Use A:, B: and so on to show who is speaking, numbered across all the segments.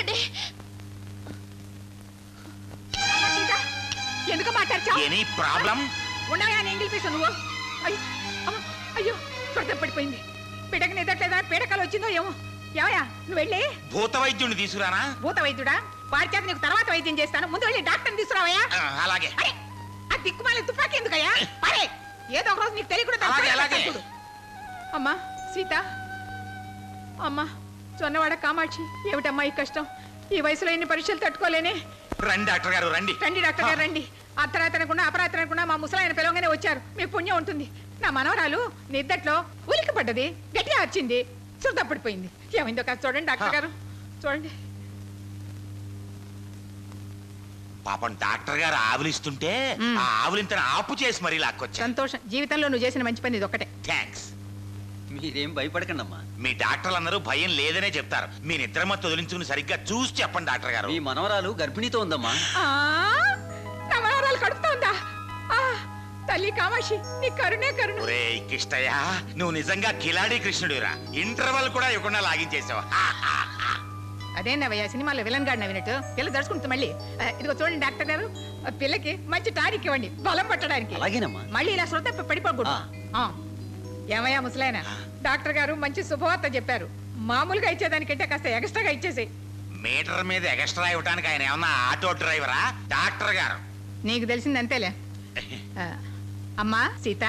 A: ఏమండి
B: సీత, ఎందుకు మాట్లాడచావు
C: any problem
B: ఉండవా నేను పిలిపిస్తాను నువ్వు అయ్యో అమ్మ, అయ్యో చుడత పడిపోయింది పిడక నిదట్లేదా పీడకలు వచ్చిందో ఏమో ఏమయ్యా నువ్వు వెళ్ళి
C: భూత వైద్యుడిని తీసుకురానా
B: భూత వైద్యుడా వాడి చేత నీకు తర్వాత వైద్యం చేస్తాను ముందు వెళ్ళి డాక్టర్ని తీసుకురావయ్యా
C: ఆ, అలాగే
B: అరే ఆ దిక్కుమాలి తుపాకీ ఎందుకయ్యా అరే ఏదో ఒక రోజు నీకు తెలియకుండా
C: అలాగే, అలాగే.
B: చూడు. అమ్మా సీత అమ్మా చొన్నవాడ కామాక్షి ఏమిటమ్మా ఈ కష్టం ఈ వయసులో ఎన్ని పరీక్షలు తట్టుకోలేనే
C: రండి డాక్టర్ గారు రండి
B: రండి డాక్టర్ గారు రండి అర్ధరాత్రి అనకుండా అపరాత్రి అనకుండా మా ముసలాయన పిలవగానే వచ్చారు మీకు పుణ్యం ఉంటుంది నా మనవరాలు నిద్దట్లో ఉలికి పడ్డది గట్టిగా వచ్చింది చుట్టపడిపోయింది ఏమైందో కాదు చూడండి డాక్టర్ గారు చూడండి
C: పాపం డాక్టర్ గారు ఆవులిస్తుంటే
B: మ్.
C: ఆ ఆవులింతను ఆపు చేసి మరీ లాక్కొచ్చా
B: సంతోషం జీవితంలో నువ్వు చేసిన మంచి పని ఇది ఒకటే
C: థ్యాంక్స్
D: మీరేం భయపడకండి అమ్మా
C: మీ డాక్టర్లు అందరూ భయం లేదనే చెప్తారు మీ నిద్రమత్తు వదిలించుకుని సరిగ్గా చూసి చెప్పండి డాక్టర్ గారు
D: మీ మనవరాలు గర్భిణీతో ఉందమ్మా
B: ఆ, నా మనవరాలు కడుపుతా ఉందా ఆ, తల్లి కామాక్షి నీ కరుణే కరుణ
C: ఒరే కిష్టయ్య నువ్వు నిజంగా కిలాడి కృష్ణుడిరా ఇంటర్వల్ కూడా ఇవ్వకుండా లాగించేసావు హా, హా, హా.
B: అదేనవయ్యా సినిమాలో విలన్ గాడిన వినట్టు పిల్ల దడుచుకుంటుంది మళ్ళీ ఆ, ఇదిగో చూడండి డాక్టర్ గారు ఆ పిల్లకి మంచి టానిక్ ఇవ్వండి బలం పట్టడానికి
D: అలాగేనమ్మా
B: మళ్ళీ ఇలా శ్రద్ధ పడిపోకూడదు
D: ఆ.
B: ఆ. ఏమయ్యా ముసలాయన డాక్టర్ గారు మంచి శుభవార్త చెప్పారు మామూలుగా ఇచ్చేదానికంటే కాస్త ఎక్స్ట్రాగా ఇచ్చేసేయ్
C: మీటర్ మీద ఎక్స్ట్రా ఇవ్వడానికి ఆయన ఏమన్నా ఆటో డ్రైవరా డాక్టర్ గారు
B: నీకు తెలిసింది అంతేలే ఆ, అమ్మా సీత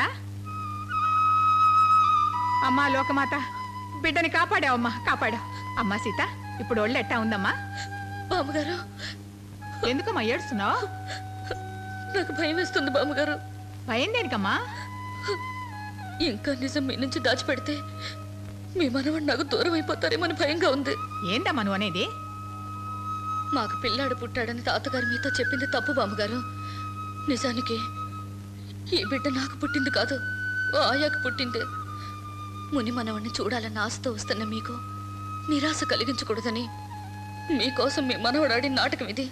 B: అమ్మా లోకమాత బిడ్డని కాపాడావమ్మా కాపాడావు అమ్మా సీత ఇప్పుడు ఒళ్ళు ఎట్టా ఉందమ్మా
A: బామ్మగారు
B: ఎందుకమ్మా ఏడుస్తున్నావు
A: నాకు భయం వేస్తుంది బామ్మగారు
B: భయం దేనికమ్మా
A: ఇంకా నిజం మీ నుంచి దాచిపెడితే మీ మనవాడు నాకు దూరం అయిపోతారేమని భయంగా ఉంది
B: ఏందమ్మా నువ్వు అనేది
A: మాకు పిల్లాడు పుట్టాడని తాతగారు మీతో చెప్పింది తప్పు బామ్మగారు నిజానికి ఈ బిడ్డ నాకు పుట్టింది కాదు ఓ ఆయాకు పుట్టింది ముని మనవణ్ణి చూడాలన్న ఆశతో వస్తున్న మీకు నిరాశ కలిగించకూడదని మీకోసం మీ మనవడాడి నాటకం ఇది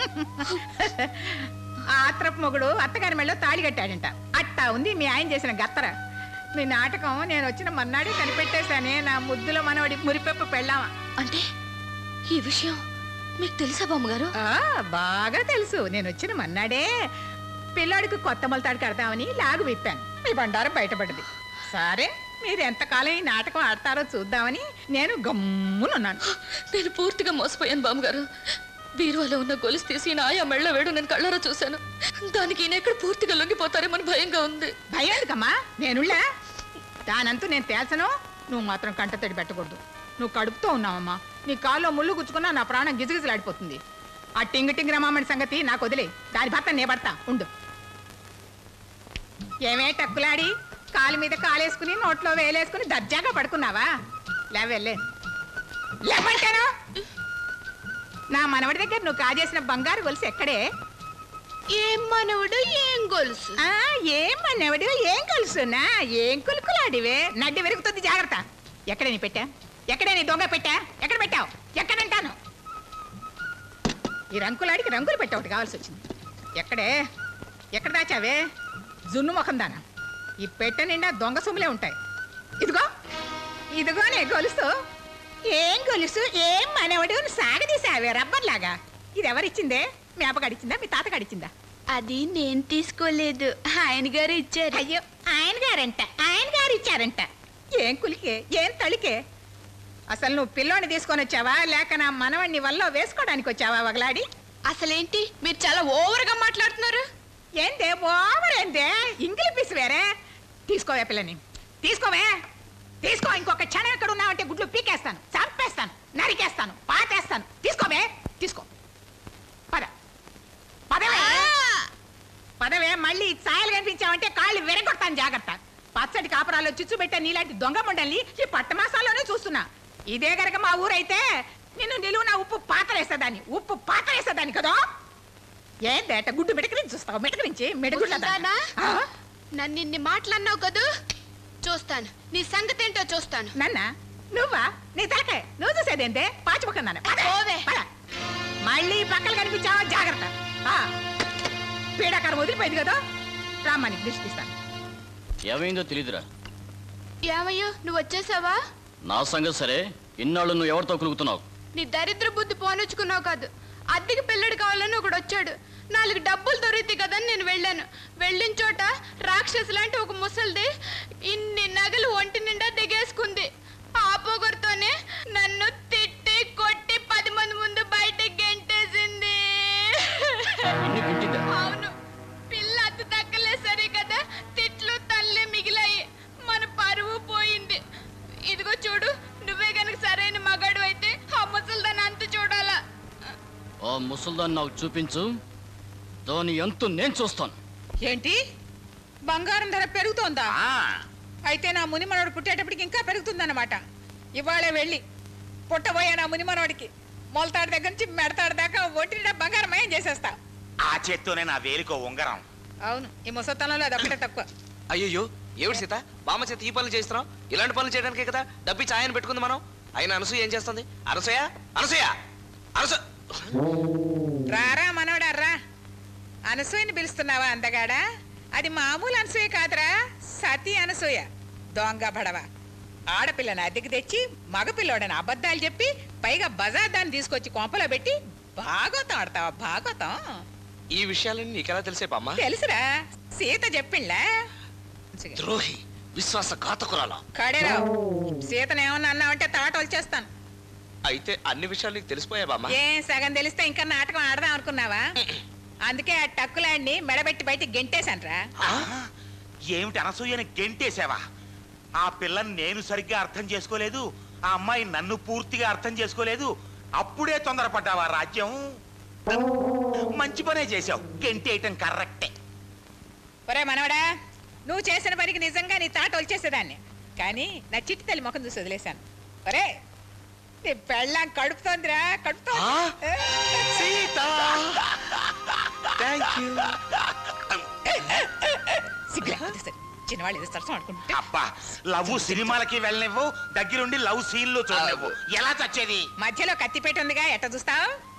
B: ఆ ఆత్రపు మొగుడు అత్తగారి మెళ్ళలో తాళి కట్టాడంట అట్టా ఉంది మీ ఆయన చేసిన గత్తర మీ నాటకం నేను వచ్చిన మన్నాడే కనిపెట్టేశానే నా ముద్దుల మనవడి మురిపెప్పు పెళ్ళామా
A: అంటే ఈ విషయం మీకు తెలుసా బామ్మగారు
B: ఆ, బాగా తెలుసు నేను వచ్చిన మన్నాడే పిల్లాడికి కొత్త మొలతాడు కడతామని లాగు విప్పాను మీ బండారం బయటపడింది సరే మీరు ఎంతకాలం ఈ నాటకం ఆడతారో చూద్దామని నేను గమ్మునున్నాను
A: నేను పూర్తిగా మోసపోయాను బామ్మగారు బీరువాలో ఉన్న గొలుసు తీసి నా ఆయా మెళ్ళ వేడు నేను కళ్ళారా చూశాను దానికి ఈయన ఎక్కడ పూర్తిగా లొంగిపోతారేమని భయంగా ఉంది
B: భయం ఎందుకమ్మా నేనుళ్ళా దానంతూ నేను తేల్చను నువ్వు మాత్రం కంటతడి పెట్టకూడదు నువ్వు కడుపుతో ఉన్నావమ్మా నీ కాల్లో ముళ్ళు గుచ్చుకున్నా నా ప్రాణం గిజగిజలాడిపోతుంది ఆ టింగ్ టింగ్ రమామణి సంగతి నాకు వదిలే దాని భర్త నే పడతా ఉండు ఏమే టక్కులాడి కాలు మీద కాలేసుకుని నోట్లో వేలేసుకుని దర్జాగా పడుకున్నావా లేవెళ్ళే లేవంటాను నా మనవడి దగ్గర నువ్వు కాజేసిన బంగారు గొలుసు ఎక్కడే
A: ఏం మనవుడు ఏం గొలుసు
B: ఆ ఏం మనవడు ఏం కలుసునా ఏం కులుకులాడివే నడ్డి విరుగుతుంది జాగ్రత్త ఎక్కడ నీ పెట్టా ఎక్కడ నీ దొంగ పెట్టా ఎక్కడ పెట్టావు ఎక్కడంటాను ఈ రంకులాడికి రంగులు పెట్టా ఒకటి కావాల్సి వచ్చింది ఎక్కడే ఎక్కడ దాచావే జున్ను ముఖం దానా ఈ పెట్టె నిండా దొంగ సొమ్ములే ఉంటాయి ఇదిగో ఇదిగోనే గొలుసు ఏం గొలుసు ఏం మనవడు సాగదీసావే రబ్బర్ లాగా ఇది ఎవరిచ్చిందే మీ అప్పగడిచ్చిందా మీ తాత గడిచిందా
A: అది నేను తీసుకోలేదు ఆయన గారు ఇచ్చారు
B: అయ్యో ఆయన గారంట ఆయన గారు ఇచ్చారంట ఏం కులికే ఏం తళికే అసలు నువ్వు పిల్లోని తీసుకొని వచ్చావా లేక నా మనవణ్ణి వల్ల వేసుకోవడానికి వచ్చావా వగలాడి
A: అసలేంటి మీరు చాలా ఓవర్ గా మాట్లాడుతున్నారు
B: ఏందే ఓవర్ ఏందే ఇంగిలి పీసు వేరే తీసుకోవే పిల్లని తీసుకోవే తీసుకో ఇంకొక క్షణం ఎక్కడ ఉన్నావంటే గుడ్లు పీకేస్తాను చంపేస్తాను నరికేస్తాను పాతేస్తాను తీసుకోవే తీసుకో పద పదవే పదవే మళ్ళీ ఛాయలు కనిపించావంటే కాళ్ళు విరగొడతాను జాగ్రత్త పచ్చడి కాపురాల్లో చిచ్చు పెట్టే నీలాంటి దొంగ ముండల్ని ఈ పట్టమాసాల్లోనే చూస్తున్నా ఇదే గనక మా ఊరైతే నిన్ను నిలువున ఉప్పు పాతరేసేదాన్ని ఉప్పు పాతరేసేదాన్ని కదా ఏందేట గుడ్డు మిడకరించి చూస్తావు మిడకరించి మిడగుడ్ల
A: వస్తుందానా? నన్ను ఇన్ని మాటలన్నావు కదూ చూస్తాను నీ సంగతి ఏంటో చూస్తాను
B: నన్న నువ్వా నీ తలకాయ నువ్వు చూసేదేంటే పాచిపోకున్నాను
A: పోవే.
B: మళ్ళీ పక్కలు కనిపించావా జాగ్రత్త ఆ, పీడాకారం వదిలిపోయింది కదా రామ్మని దృష్టి తీస్తాను
E: ఏమైందో తెలీదురా
A: ఏమయ్యో నువ్వు వచ్చేసావా
E: నా సంగతి సరే ఇన్నాళ్ళు నువ్వు ఎవరితో కులుగుతున్నావు
F: నీ దరిద్ర బుద్ధి పోనొచ్చుకున్నావు కాదు అద్దెకి పిల్లడు కావాలని ఒకడు వచ్చాడు నాలుగు డబ్బులు దొరికితే కదని నేను వెళ్ళాను వెళ్ళిన చోట రాక్షసు లాంటి ఒక ముసలిది ఇన్ని నగలు ఒంటి నిండా దిగేసుకుంది ఆ పొగరుతోనే నన్ను తిట్టి కొట్టి పది మంది ముందు బయటకి గెంటేసింది
E: ఇన్ని గిట్టిందా
F: అవును పిల్ల అతి దక్కలే సరే కదా తిట్లు తల్లి మిగిలాయి మన పరువు పోయింది ఇదిగో చూడు నువ్వే గనుక సరైన మగాడు అయితే ఆ ముసలిదాన్ని అంత చూడాలా
E: ఆ ముసల్దాన్ని నాకు చూపించు దాని ఎంతో నేను చూస్తాను
B: ఏంటి బంగారం ధర పెరుగుతోందా
C: ఆ,
B: అయితే నా ముని మనవడు పుట్టేటప్పటికి ఇంకా పెరుగుతుందన్నమాట ఇవాళే వెళ్ళి పుట్టబోయే నా ముని మనవడికి మొలతాడు దగ్గర నుంచి మెడతాడు దాకా ఒంటి నిండా బంగారం మయం చేసేస్తా
C: ఆ చేత్తోనే నా వేలికో ఉంగరం
B: అవును ఈ ముసతనంలో అది ఒకటే తక్కువ
G: అయ్యయ్యో ఏమిటి సీత బామ్మ చేత ఈ పనులు చేస్తున్నాం ఇలాంటి పనులు చేయడానికే కదా డబ్బి ఛాయని పెట్టుకుంది మనం అయినా అనసూయ ఏం చేస్తుంది అనసూయ అనసూయ అనసూ
B: రారా మనవడా రా అనసూయని పిలుస్తున్నావా అందగాడా అది మామూలు అనసూయ కాదురా సతీ అనసూయ దొంగ బడవ ఆడపిల్లని అద్దెకి తెచ్చి మగపిల్లోడని అబద్ధాలు చెప్పి పైగా బజార్ దాన్ని తీసుకొచ్చి కొంపలో పెట్టి భాగవతం ఆడతావా భాగవతం
G: ఈ విషయాలన్నీ నీకెలా తెలిసే బామ్మ
B: తెలుసురా సీత చెప్పిండ్లా
G: ద్రోహి విశ్వాస ఘాతకురాలా
B: కడేరావు సీతను ఏమన్నా అన్నావంటే తాట వచ్చేస్తాను
G: అయితే అన్ని విషయాలు నీకు తెలిసిపోయా బామ్మ
B: ఏ సగం తెలిస్తే ఇంకా నాటకం ఆడదాం అనుకున్నావా అందుకే ఆ టక్కులాడిని మెడబెట్టి బయట గెంటేశాన్రా
C: ఆ, ఏమిటి అనసూయని గెంటేసావా ఆ పిల్లని నేను సరిగ్గా అర్థం చేసుకోలేదు ఆ అమ్మాయి నన్ను పూర్తిగా అర్థం చేసుకోలేదు అప్పుడే తొందరపడ్డావా రాజ్యం మంచి పనే చేసావు గెంటేయటం కరెక్టే
B: ఒరే మనవడా నువ్వు చేసిన పనికి నిజంగా నీ తాట వచ్చేసేదాన్ని కానీ నా చిట్టి తల్లి ముఖం చూసి వదిలేశాను ఒరే నీ పెళ్ళాం కడుపుతోందిరా కడుపుతో
G: సీత థ్యాంక్ యూ
B: సిగ్గులేకపోతే సరే చిన్నవాళ్ళు ఏదో సరసం ఆడుకుంటే
C: అబ్బా లవ్ సినిమాలకి వెళ్ళనివ్వు దగ్గరుండి లవ్ సీన్లు చూడనివ్వు ఎలా చచ్చేది
B: మధ్యలో కత్తిపేట ఉందిగా ఎట్ట చూస్తావు